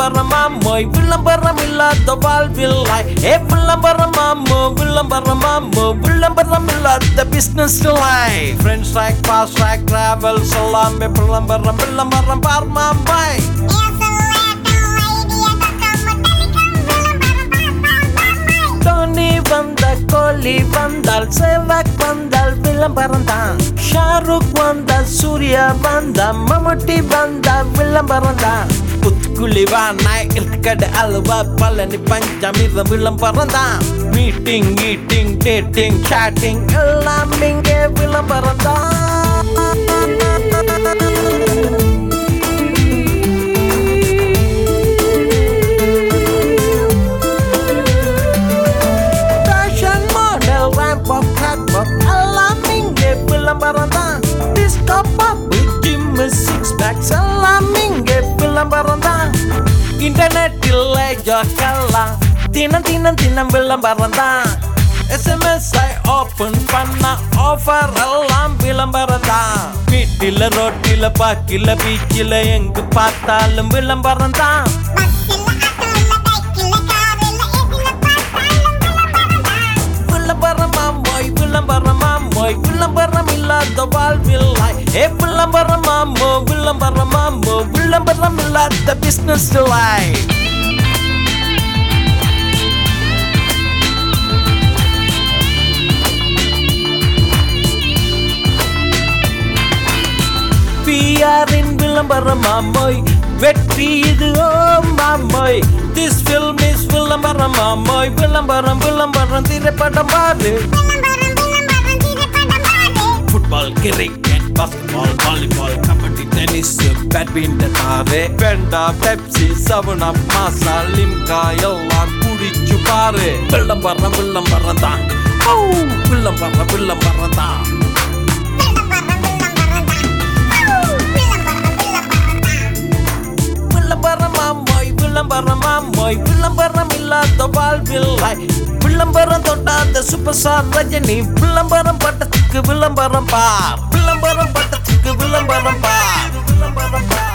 விளம்பரமாமோய் விளம்பரம் இல்லாத வாழ்வில்லை ஏ விளம்பரமாமோ விளம்பரமாமோ விளம்பரம் இல்லாத பிசினஸ் லை friends like boss like travel சொல்லாமே விளம்பரம் விளம்பரம் பார்மாம்பாய் டோனி வந்த கோலி வந்தால் சேவக் வந்தால் விளம்பரம் தான் ஷாருக் வந்தால் சூர்யா வந்தா மம்முட்டி வந்தா விளம்பரம் தான் புத்துக்குழி வானாய் இருக்கடை அல்வா பழனி பஞ்சாமிரம் விளம்பரம் தான் மீட்டிங் ஈட்டிங் டேட்டிங் சாட்டிங் எல்லாம் இங்கே விளம்பரம் தான் Fashion model, ramp up, catwalk எல்லாம் இங்கே விளம்பரம் தான் டிஸ்கோ பாப்பு ஜிம் சிக்ஸ் பேக்ஸ் எல்லாம் இங்கே விளம்பரம் தான் இன்டர்நெட்டில் ஜோக்கெல்லாம் தினம் தினம் தினம் விளம்பரம் தான் எஸ்எம்எஸ் ஐ ஓபன் பண்ண ஆஃபர் எல்லாம் விளம்பரம் தான் வீட்டில் ரோட்டில் பாக்கில பீச்சில் எங்கு பார்த்தாலும் விளம்பரம் தான் விளம்பரமாமோய் விளம்பரமாமோய் விளம்பரம் இல்லாத வாழ்வில்லை ஏ விளம்பரமாமோ விளம்பரமாமோ விளம்பரம் இல்லாத பிசினஸ் லை பிஆரின் விளம்பரம் மாமோய் வெற்றி இது ஓ மாமோய் திஸ் ஃபில்ம் இஸ் விளம்பரம் மாமோய் விளம்பரம் விளம்பரம் திரைப்படம் பாரு football cricket basketball volleyball kabaddi tennis badminton ஆறு பெண்டா பெப்சி செவன் அப் மாசா லிம்கா எல்லாம் குடிச்சு பாரு விளம்பரம் விளம்பரம் தான் ஓ விளம்பரம் விளம்பரம் தான் விளம்பரமாமோய் விளம்பரமாமோய் விளம்பரம் இல்லாத வாழ்வில்லை விளம்பரம் தொட்டாத சூப்பர் ஸ்டார் ரஜினி விளம்பரம் பட்டத்துக்கு விளம்பரம் பார் விளம்பரம் பட்டத்துக்கு விளம்பரம் பார் விளம்பரம் பார்